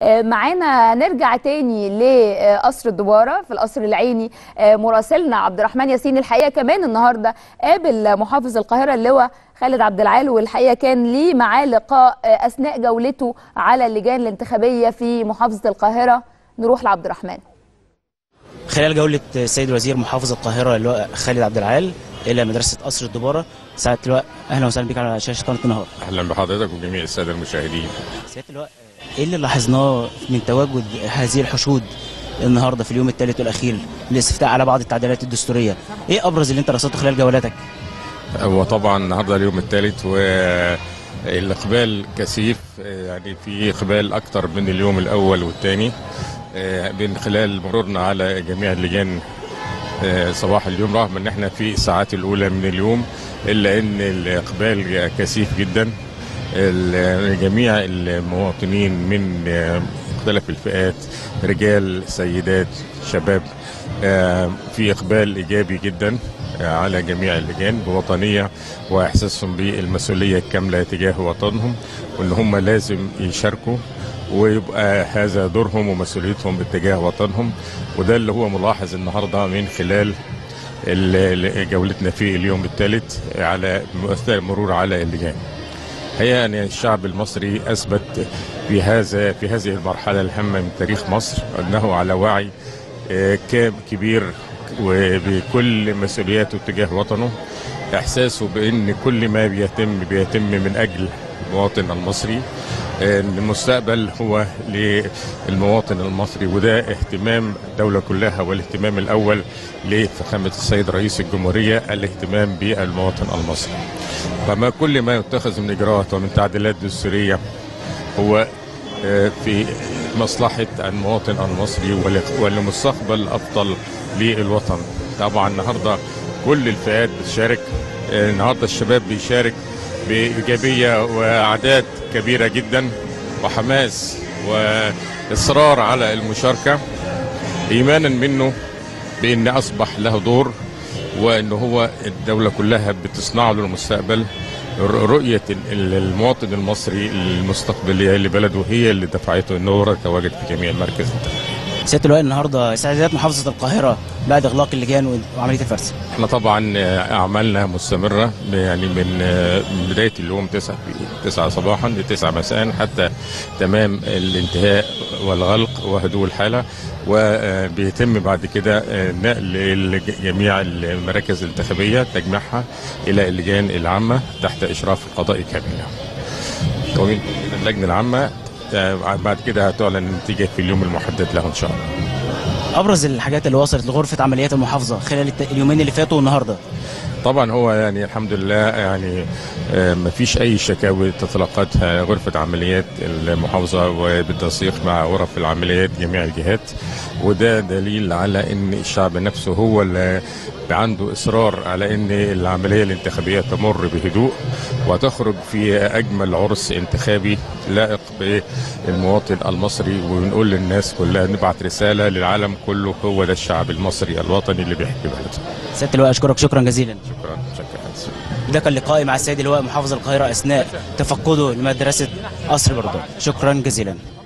آه، معانا نرجع تاني لقصر الدبارة في القصر العيني آه، مراسلنا عبد الرحمن ياسين الحقيقة كمان النهاردة قابل محافظ القاهرة اللواء خالد عبد العال والحقيقة كان ليه معاه لقاء آه، أثناء جولته على اللجان الانتخابية في محافظة القاهرة نروح لعبد الرحمن خلال جولة السيد الوزير محافظ القاهرة اللواء خالد عبد العال إلى مدرسة قصر الدبارة سعادة اللواء أهلا وسهلا بك على شاشة قناة النهار اهلا بحضرتك وجميع الساده المشاهدين سيادة اللواء إيه اللي لاحظناه من تواجد هذه الحشود النهارده في اليوم الثالث والأخير للاستفتاء على بعض التعديلات الدستورية إيه أبرز اللي أنت رصدته خلال جولاتك؟ هو طبعا النهارده اليوم الثالث والاقبال كثيف يعني في اقبال اكتر من اليوم الاول والثاني من خلال مرورنا على جميع اللجان آه، صباح اليوم رغم ان احنا في الساعات الاولى من اليوم الا ان الاقبال كثيف جدا ال- جميع المواطنين من آه، مختلف الفئات رجال سيدات شباب آه، في اقبال ايجابي جدا آه، على جميع اللجان بوطنيه واحساسهم بالمسؤوليه الكامله تجاه وطنهم وان هم لازم يشاركوا ويبقى هذا دورهم ومسؤوليتهم اتجاه وطنهم وده اللي هو ملاحظ النهارده من خلال ال- ال- جولتنا في اليوم الثالث على أثناء المرور على اللجان. هي ان الشعب المصري اثبت في هذا في هذه المرحله الهامه من تاريخ مصر انه على وعي آه، كام كبير وبكل مسؤولياته تجاه وطنه احساسه بان كل ما بيتم بيتم من اجل المواطن المصري آه، ان المستقبل هو للمواطن المصري وده اهتمام الدوله كلها والاهتمام الاول لفخامه السيد رئيس الجمهوريه الاهتمام بالمواطن المصري. فما كل ما يتخذ من اجراءات ومن تعديلات دستوريه هو آه، في مصلحه المواطن المصري ول- ولمستقبل افضل للوطن. طبعا النهارده كل الفئات بتشارك آه، النهارده الشباب بيشارك بايجابيه واعداد كبيره جدا وحماس واصرار على المشاركه ايمانا منه بان اصبح له دور وان هو الدوله كلها بتصنع له المستقبل ر- رؤيه ال- المواطن المصري المستقبليه لبلده هي اللي دفعته انه هو يتواجد في جميع المراكز سيادة اللواء النهارده استعدادات محافظة القاهرة بعد إغلاق اللجان وعملية الفرز احنا طبعا آه، اعمالنا مستمره يعني من آه، من بدايه اليوم 9 9 صباحا ل 9 مساء حتى تمام الانتهاء والغلق وهدوء الحاله وبيتم بعد كده آه، نقل جميع المراكز الانتخابيه تجميعها الى اللجان العامه تحت اشراف القضاء كامله. ومن اللجنه العامه آه، بعد كده هتعلن النتيجه في اليوم المحدد له ان شاء الله. أبرز الحاجات اللي وصلت لغرفة عمليات المحافظة خلال الت- اليومين اللي فاتوا والنهارده طبعا هو يعني الحمد لله يعني ما فيش اي شكاوي تتلقتها غرفه عمليات المحافظه وبالتنسيق مع غرف العمليات جميع الجهات وده دليل على ان الشعب نفسه هو اللي عنده اصرار على ان العمليه الانتخابيه تمر بهدوء وتخرج في اجمل عرس انتخابي لائق بالمواطن المصري ونقول للناس كلها نبعت رساله للعالم كله هو ده الشعب المصري الوطني اللي بيحب بلده سيادة اللواء أشكرك شكرا جزيلا شكرا شكرا ده كان لقائي مع السيد اللواء محافظ القاهرة أثناء تفقده لمدرسة قصر بردون شكرا جزيلا